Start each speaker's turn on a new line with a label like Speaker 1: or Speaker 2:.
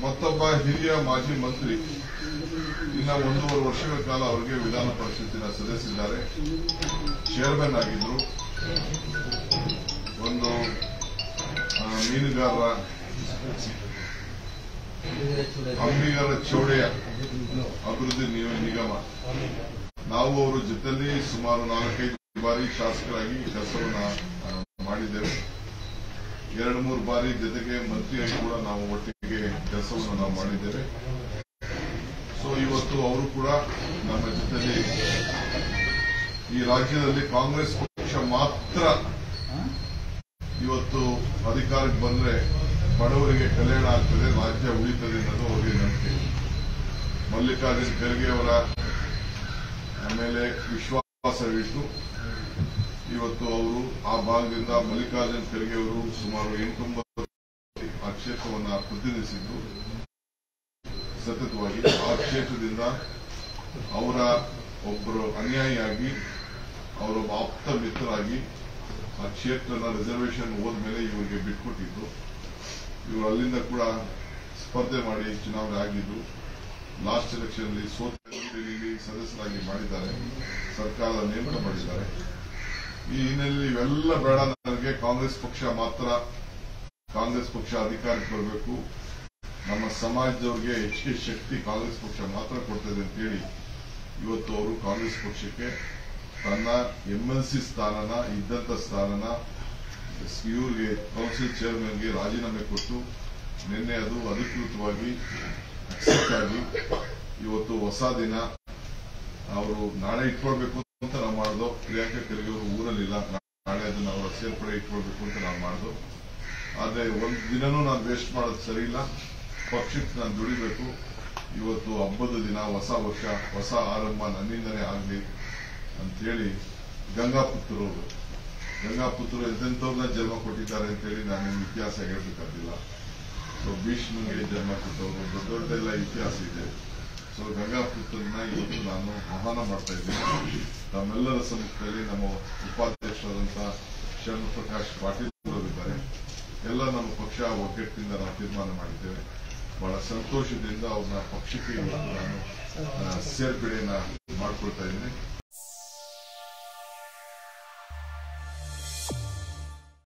Speaker 1: ಮತ್ತೊಬ್ಬ ಹಿರಿಯ ಮಾಜಿ ಮಂತ್ರಿ ಇನ್ನ ಒಂದೂವರೆ ವರ್ಷಗಳ ಕಾಲ ಅವರಿಗೆ ವಿಧಾನ ಪರಿಷತ್ತಿನ ಸದಸ್ಯರಿದ್ದಾರೆ ಚೇರ್ಮನ್ ಆಗಿದ್ರು ಒಂದು ಆ, ಮೀನುಗಾರರ ಅಂಬಿಗರ ಚೌಡೆಯ ಅಭಿವೃದ್ಧಿ ನಿಯ- ನಿಗಮ ನಾವು ಅವರ ಜೊತೆಲಿ ಸುಮಾರು ನಾಲ್ಕೈದು ಬಾರಿ ಶಾಸಕರಾಗಿ ಕೆಲಸವನ್ನ ಆ, ಮಾಡಿದ್ದೇವೆ ಎರಡು ಮೂರು ಬಾರಿ ಜೊತೆಗೆ ಮಂತ್ರಿಯಾಗಿ ಕೂಡ ನಾವು ಒಟ್ಟಿಗೆ ಕೆಲಸವನ್ನು ನಾವು ಮಾಡಿದ್ದೇವೆ ಸೊ ಇವತ್ತು ಅವರು ಕೂಡ ನಮ್ಮ ಜೊತೆಲಿ ಈ ರಾಜ್ಯದಲ್ಲಿ ಕಾಂಗ್ರೆಸ್ ಪಕ್ಷ ಮಾತ್ರ ಇವತ್ತು ಅಧಿಕಾರಕ್ಕೆ ಬಂದ್ರೆ ಬಡವರಿಗೆ ಕಲ್ಯಾಣ ಆಗ್ತದೆ ರಾಜ್ಯ ಉಳಿತದೆ ಅನ್ನೋದು ಅವರಿಗೆ ನಂಬಿಕೆ ಮಲ್ಲಿಕಾರ್ಜುನ್ ಖರ್ಗೆ ಅವರ ಆಮೇಲೆ ವಿಶ್ವಾಸವಿಟ್ಟು ಇವತ್ತು ಅವರು ಆ ಭಾಗದಿಂದ ಮಲ್ಲಿಕಾರ್ಜುನ್ ಖರ್ಗೆ ಅವರು ಸುಮಾರು ಎಂಟೊಂಬತ್ತು ಆ ಕ್ಷೇತ್ರವನ್ನ ಪ್ರತಿನಿಧಿಸಿದ್ದು ಸತತವಾಗಿ ಆ ಕ್ಷೇತ್ರದಿಂದ ಅವರ ಒಬ್ಬರು ಅನ್ಯಾಯಿಯಾಗಿ ಅವರೊಬ್ಬ ಆಪ್ತ ಮಿತ್ರರಾಗಿ ಆ ಕ್ಷೇತ್ರನ ರಿಸರ್ವೇಷನ್ ಹೋದ್ಮೇಲೆ ಇವರಿಗೆ ಬಿಟ್ಕೊಟ್ಟಿದ್ದು ಇವರು ಅಲ್ಲಿಂದ ಕೂಡ ಸ್ಪರ್ಧೆ ಮಾಡಿ ಚುನಾವಣೆ ಆಗಿದ್ದು ಲಾಸ್ಟ್ ಎಲೆಕ್ಷನ್ ಅಲ್ಲಿ ಸೋತ ಇಲ್ಲಿ ಸದಸ್ಯರಾಗಿ ಮಾಡಿದ್ದಾರೆ ಸರ್ಕಾರದ ನೇಮಕ ಮಾಡಿದ್ದಾರೆ ಈ ಹಿನ್ನೆಲೆಯಲ್ಲಿ ಇವೆಲ್ಲ ಬೇಡ ನನಗೆ ಕಾಂಗ್ರೆಸ್ ಪಕ್ಷ ಮಾತ್ರ ಕಾಂಗ್ರೆಸ್ ಪಕ್ಷ ಅಧಿಕಾರಕ್ಕೆ ಬರಬೇಕು ನಮ್ಮ ಸಮಾಜದವ್ರಿಗೆ ಹೆಚ್ಚಿಗೆ ಶಕ್ತಿ ಕಾಂಗ್ರೆಸ್ ಪಕ್ಷ ಮಾತ್ರ ಕೊಡ್ತದೆ ಅಂತೇಳಿ ಇವತ್ತು ಅವರು ಕಾಂಗ್ರೆಸ್ ಪಕ್ಷಕ್ಕೆ ತನ್ನ ಎಂಎಲ್ಸಿ ಸ್ಥಾನನ ಇದ್ದಂತ ಸ್ಥಾನನ ಇವ್ರಿಗೆ ಕೌನ್ಸಿಲ್ ಚೇರ್ಮನ್ಗೆ ರಾಜೀನಾಮೆ ಕೊಟ್ಟು ನಿನ್ನೆ ಅದು ಅಧಿಕೃತವಾಗಿ ಅಕ್ಸೆಪ್ಟ್ ಆಗಿ ಇವತ್ತು ಹೊಸ ದಿನ ಅವರು ನಾಳೆ ಇಟ್ಕೊಳ್ಬೇಕು ಅಂತ ನಾವು ಮಾಡ್ದೋ ಪ್ರಿಯಾಂಕಾ ಖರ್ಗೆ ಅವರು ಊರಲ್ಲಿಲ್ಲ ನಾಳೆ ಅದನ್ನ ಅವರ ಸೇರ್ಪಡೆ ಇಟ್ಕೊಳ್ಬೇಕು ಅಂತ ನಾವು ಮಾಡ್ದೋ ಆದ್ರೆ ಒಂದ್ ದಿನನೂ ನಾನು ವೇಸ್ಟ್ ಮಾಡೋದು ಸರಿ ಇಲ್ಲ ಪಕ್ಷಕ್ಕೆ ನಾನು ದುಡಿಬೇಕು ಇವತ್ತು ಹಬ್ಬದ ದಿನ ಹೊಸ ವರ್ಷ ಹೊಸ ಆರಂಭ ನನ್ನಿಂದನೇ ಆಗಲಿ ಅಂತೇಳಿ ಗಂಗಾಪುತ್ರರು ಗಂಗಾಪುತ್ರರು ಎಂತೆಂಥವ್ರನ್ನ ಜನ್ಮ ಕೊಟ್ಟಿದ್ದಾರೆ ಅಂತೇಳಿ ನಾನು ಇತಿಹಾಸ ಹೇಳ್ಬೇಕಾಗಿಲ್ಲ ಸೊ ಭೀಷ್ಮನಿಗೆ ಜನ್ಮ ಕೊಟ್ಟವರು ದೊಡ್ಡ ದೊಡ್ಡೆಲ್ಲ ಇತಿಹಾಸ ಇದೆ ಸೊ ಗಂಗಾಪುತ್ರನ ಇವತ್ತು ನಾನು ಆಹ್ವಾನ ಮಾಡ್ತಾ ಇದ್ದೀನಿ ತಮ್ಮೆಲ್ಲರ ಸಮ್ಮುಖದಲ್ಲಿ ನಮ್ಮ ಉಪಾಧ್ಯಕ್ಷರಾದಂತಹ ಶರಣ ಪ್ರಕಾಶ್ ಪಾಟೀಲ್ ಅವರಿದ್ದಾರೆ ಎಲ್ಲ ನಮ್ಮ ಪಕ್ಷ ಒಗ್ಗಟ್ಟಿನಿಂದ ನಾವು ತೀರ್ಮಾನ ಮಾಡಿದ್ದೇವೆ ಬಹಳ ಸಂತೋಷದಿಂದ ಅವ್ರನ್ನ ಪಕ್ಷಕ್ಕೆ ಇವತ್ತು ನಾನು ಆ, ಸೇರ್ಪಡೆಯನ್ನ ಮಾಡ್ಕೊಳ್ತಾ ಇದ್ದೀನಿ